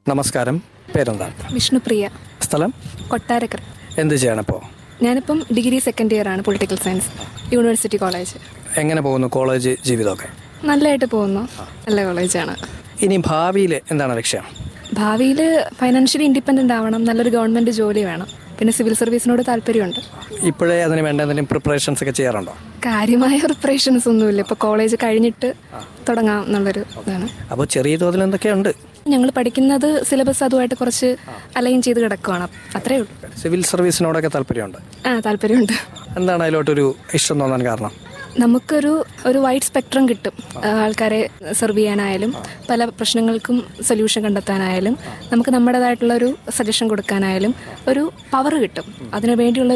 നമസ്കാരം പേരെന്താണ് വിഷ്ണുപ്രിയ സ്ഥലം കൊട്ടാരക്കര എന്ത് ചെയ്യണപ്പോൾ ഞാനിപ്പം ഡിഗ്രി സെക്കൻഡ് ഇയർ ആണ് പൊളിറ്റിക്കൽ സയൻസ് യൂണിവേഴ്സിറ്റി കോളേജ് എങ്ങനെ പോകുന്നു കോളേജ് ജീവിതമൊക്കെ നല്ലതായിട്ട് പോകുന്നു നല്ല കോളേജാണ് ഇനി ഭാവിയിൽ എന്താണ് ലക്ഷ്യം ഭാവിയിൽ ഫൈനാൻഷ്യലി ഇൻഡിപെൻഡൻ്റ് ആവണം നല്ലൊരു ഗവൺമെൻറ് ജോലി വേണം പിന്നെ സിവിൽ സർവീസിനോട് താല്പര്യമുണ്ട് ഇപ്പോഴേ അതിന് വേണ്ട എന്തെങ്കിലും പ്രിപ്പറേഷൻസ് ഒക്കെ ചെയ്യാറുണ്ടോ കാര്യമായ പ്രിപ്പറേഷൻസ് ഒന്നുമില്ല ഇപ്പോൾ കോളേജ് കഴിഞ്ഞിട്ട് തുടങ്ങാം എന്നുള്ളൊരു ഇതാണ് അപ്പോൾ ചെറിയ തോതിൽ എന്തൊക്കെയുണ്ട് ഞങ്ങൾ പഠിക്കുന്നത് സിലബസ് അതുമായിട്ട് കുറച്ച് അലൈൻ ചെയ്ത് കിടക്കുവാണ് അത്രേ ഉള്ളൂ സിവിൽ സർവീസിനോടൊക്കെ താല്പര്യമുണ്ട് ആ താല്പര്യമുണ്ട് എന്താണ് അതിലോട്ടൊരു ഇഷ്ടം തോന്നാൻ കാരണം നമുക്കൊരു ഒരു വൈഡ് സ്പെക്ട്രം കിട്ടും ആ, ആൾക്കാരെ സെർവ് ചെയ്യാനായാലും പല പ്രശ്നങ്ങൾക്കും സൊല്യൂഷൻ കണ്ടെത്താനായാലും നമുക്ക് നമ്മുടേതായിട്ടുള്ള ഒരു സജഷൻ കൊടുക്കാനായാലും ഒരു പവർ കിട്ടും അതിനു വേണ്ടിയുള്ള